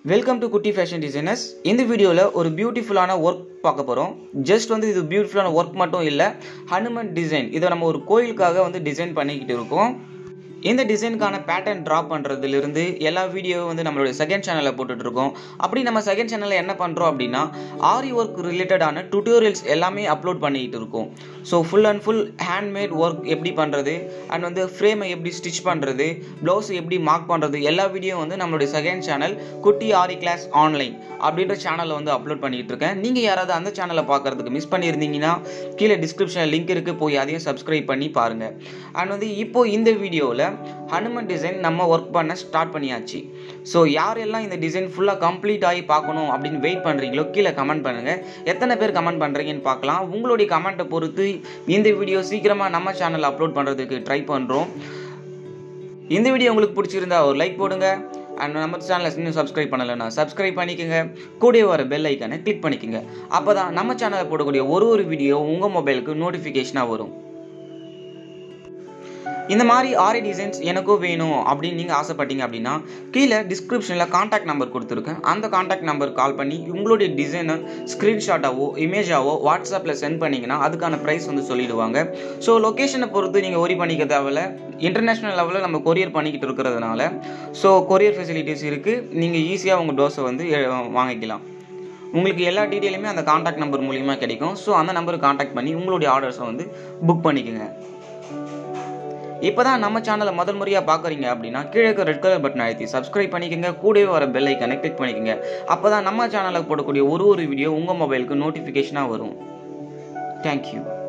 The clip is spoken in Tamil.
welcome to Kutty fashion designers இந்த வீடியோவில் ஒரு பியூட்டிஃபுல்லான ஒர்க் பார்க்க போகிறோம் ஜஸ்ட் வந்து இது பியூட்டிஃபுல்லான ஒர்க் மட்டும் இல்லை ஹனுமன் டிசைன் இதை நம்ம ஒரு கோயிலுக்காக வந்து டிசைன் பண்ணிக்கிட்டு இருக்கோம் இந்த டிசைனுக்கான பேட்டர்ன் ட்ரா பண்ணுறதுலேருந்து எல்லா வீடியோவும் வந்து நம்மளுடைய செகண்ட் சேனலில் போட்டுட்ருக்கோம் அப்படி நம்ம செகண்ட் சேனலில் என்ன பண்ணுறோம் அப்படின்னா ஆரி ஒர்க் ரிலேட்டடான டுட்டோரியல்ஸ் எல்லாமே அப்லோட் பண்ணிக்கிட்டு இருக்கோம் so full and full handmade work எப்படி பண்ணுறது அண்ட் வந்து ஃப்ரேமை எப்படி ஸ்டிச் பண்ணுறது ப்ளவுஸ் எப்படி மார்க் பண்ணுறது எல்லா வீடியோ வந்து நம்மளுடைய செகண்ட் சேனல் குட்டி ஆரி கிளாஸ் ஆன்லைன் அப்படின்ற சேனலில் வந்து அப்லோட் பண்ணிகிட்டு இருக்கேன் நீங்கள் யாராவது அந்த சேனலை பார்க்குறதுக்கு மிஸ் பண்ணியிருந்தீங்கன்னா கீழே டிஸ்கிரிப்ஷனில் லிங்க் இருக்குது போய் அதையும் சப்ஸ்கிரைப் பண்ணி பாருங்கள் அண்ட் வந்து இப்போ இந்த வீடியோவில் ஹனுமன் டிசைன் நம்ம ஒர்க் பண்ண ஸ்டார்ட் பண்ணியாச்சு ஸோ யாரெல்லாம் இந்த டிசைன் ஃபுல்லாக கம்ப்ளீட் ஆகி பார்க்கணும் அப்படின்னு வெயிட் பண்ணுறீங்களோ கீழே கமெண்ட் பண்ணுங்கள் எத்தனை பேர் கமெண்ட் பண்ணுறீங்கன்னு பார்க்கலாம் உங்களுடைய கமெண்ட்டை பொறுத்து இந்த வீடியோ சீக்கிரமாக நம்ம சேனலில் அப்லோட் பண்ணுறதுக்கு ட்ரை பண்ணுறோம் இந்த வீடியோ உங்களுக்கு பிடிச்சிருந்தா ஒரு லைக் போடுங்க அண்ட் நம்ம சேனலை இன்னும் சப்ஸ்கிரைப் பண்ணலைன்னா சப்ஸ்கிரைப் பண்ணிக்கோங்க கூடவே வர பெல் ஐக்கானை கிளிக் பண்ணிக்கோங்க அப்போ தான் நம்ம சேனலில் போடக்கூடிய ஒரு ஒரு வீடியோ உங்கள் மொபைலுக்கு நோட்டிஃபிகேஷனாக வரும் இந்த மாதிரி ஆரி டிசைன்ஸ் எனக்கும் வேணும் அப்படின்னு நீங்கள் ஆசைப்பட்டீங்க அப்படின்னா கீழே டிஸ்கிரிப்ஷனில் காண்டாக்ட் நம்பர் கொடுத்துருக்கேன் அந்த காண்டாக்ட் நம்பர் கால் பண்ணி உங்களுடைய டிசைனை ஸ்க்ரீன்ஷாட்டாவோ இமேஜாவோ வாட்ஸ்அப்பில் சென்ட் பண்ணிங்கன்னா அதுக்கான ப்ரைஸ் வந்து சொல்லிடுவாங்க ஸோ லொக்கேஷனை பொறுத்து நீங்கள் ஒரி பண்ணிக்க தேவையில்ல இன்டர்நேஷ்னல் லெவலில் நம்ம கொரியர் பண்ணிக்கிட்டு இருக்கிறதுனால ஸோ கொரியர் ஃபெசிலிட்டிஸ் இருக்குது நீங்கள் ஈஸியாக உங்கள் டோஸை வந்து வாங்கிக்கலாம் உங்களுக்கு எல்லா டீட்டெயிலுமே அந்த காண்டாக்ட் நம்பர் மூலியமாக கிடைக்கும் ஸோ அந்த நம்பருக்கு காண்டாக்ட் பண்ணி உங்களுடைய ஆர்டர்ஸை வந்து புக் பண்ணிக்கோங்க இப்போ தான் நம்ம சேனலை முதல் முறையாக பார்க்குறீங்க அப்படின்னா கீழே ரெட் கலர் பட்டன் அழுத்தி சப்ஸ்கிரைப் பண்ணிக்கோங்க கூடவே வர பெல் ஐக்கனை கிளிக் பண்ணிக்கோங்க அப்போ தான் நம்ம சேனலில் போடக்கூடிய ஒரு ஒரு வீடியோ உங்கள் மொபைலுக்கு நோட்டிஃபிகேஷனாக வரும் தேங்க்யூ